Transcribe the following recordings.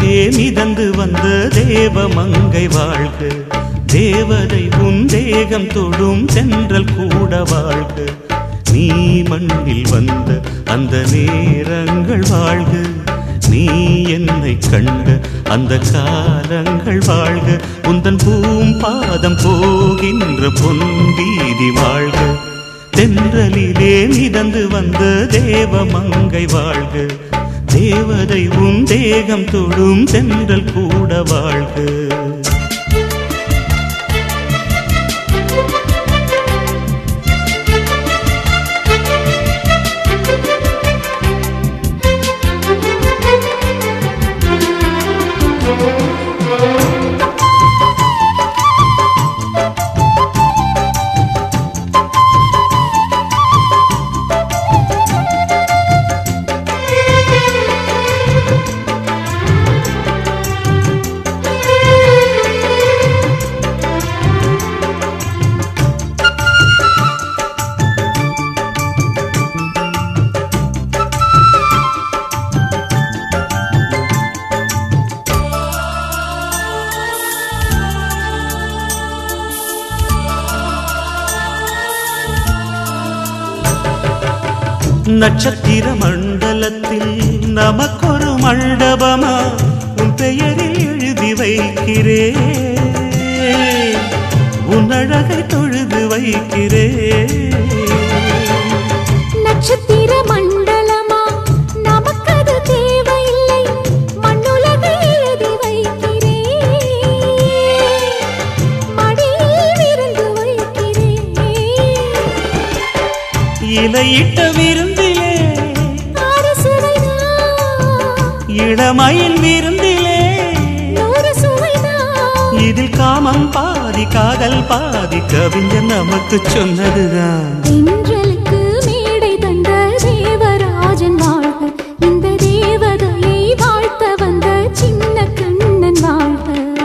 தென்றலிலே மிதந்து வந்த தேவ மங்கை வாழ்க தேவதை உன் தேகம் தொடும் தென்றல் கூட வாழ்க நீ மண்ணில் வந்த அந்த நேரங்கள் வாழ்க நீ என்னை கண்ட அந்த காலங்கள் வாழ்க உந்தன் பூம் பாதம் போகின்ற பொன் வீதி வாழ்க தென்றலிலே மிதந்து வந்த தேவ மங்கை வாழ்க தேவதை உன் தேகம் தொடும் தென்றல் கூட வாழ்க நட்சத்திர மண்டலத்தில் நமக்கொரு மண்டபமா உன் பெயரில் எழுதி வைக்கிறே உன் அழகை தொழுது வைக்கிறே நட்சத்திர மண்டலமா நமக்கது தேவையில்லை மண்ணுலகை எழுதி வைக்கிறேன் மடியில் விருந்து வைக்கிறேன் இலையிட்ட விருந்திலே ஆறு சுவைதான் இளமையின் விருந்திலே நூறு சுவைதான் இதில் காமம் பாதி காதல் பாதி கவிஞர் நமக்கு சொன்னதுதான் தென்றலுக்கு மேடை தந்த தேவராஜன் வாழ்க இந்த தேவதையை வாழ்த்த வந்த சின்ன கண்ணன் வாழ்க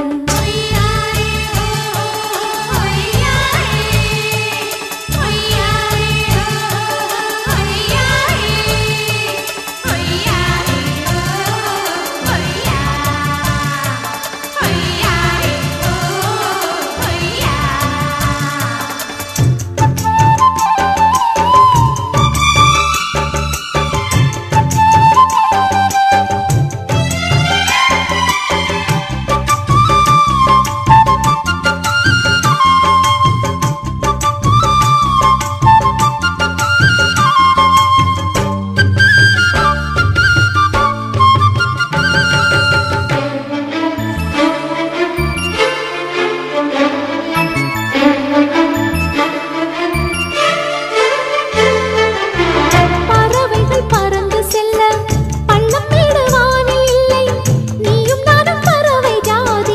பறவைகள் பறந்து செல்ல பள்ளம் மேடு வானில் இல்லை நீயும் நானும் பறவை ஜாதி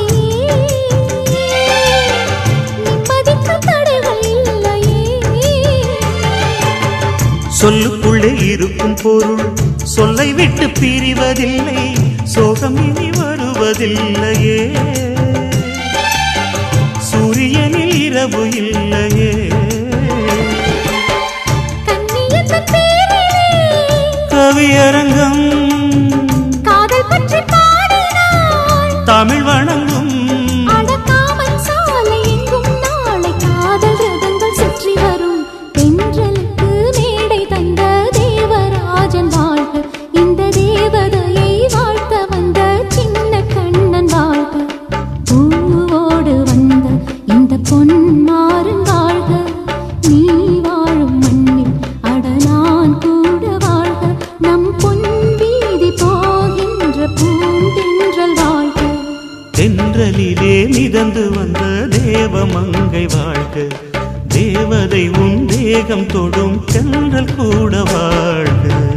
நிம்மதிக்கு தடைகள் இல்லையே சொல்லுக்குள்ளே இருக்கும் பொருள் சொல்லை விட்டு பிரிவதில்லை சோகம் இனி வருவதில்லையே சூரியனில் இரவு இல்லையே கண்ணியத்தன் பேரிலே கவியரங்கம் காதல் பற்றி பாடினாள் தமிழ் வணங்கும் அடக்காமல் சாலை எங்கும் நாளை காதல் ரதங்கள் சுற்றி வரும் தென்றலுக்கு மேடை தந்த தேவராஜன் வாழ்க இந்த தேவதையை வாழ்த்த வந்த சின்ன கண்ணன் வாழ்க பூவோடு வந்த இந்த பொன்மாறன் வாழ்க நீ வாழும் மண்ணில் அட நான் கூட வாழ்க நம் பொன் வீதி போகின்ற பூந்தென்றல் வாழ்க தென்றலிலே மிதந்து வந்த தேவ மங்கை வாழ்க தேவதை உன் தேகம் தொடும் தென்றல் கூட வாழ்க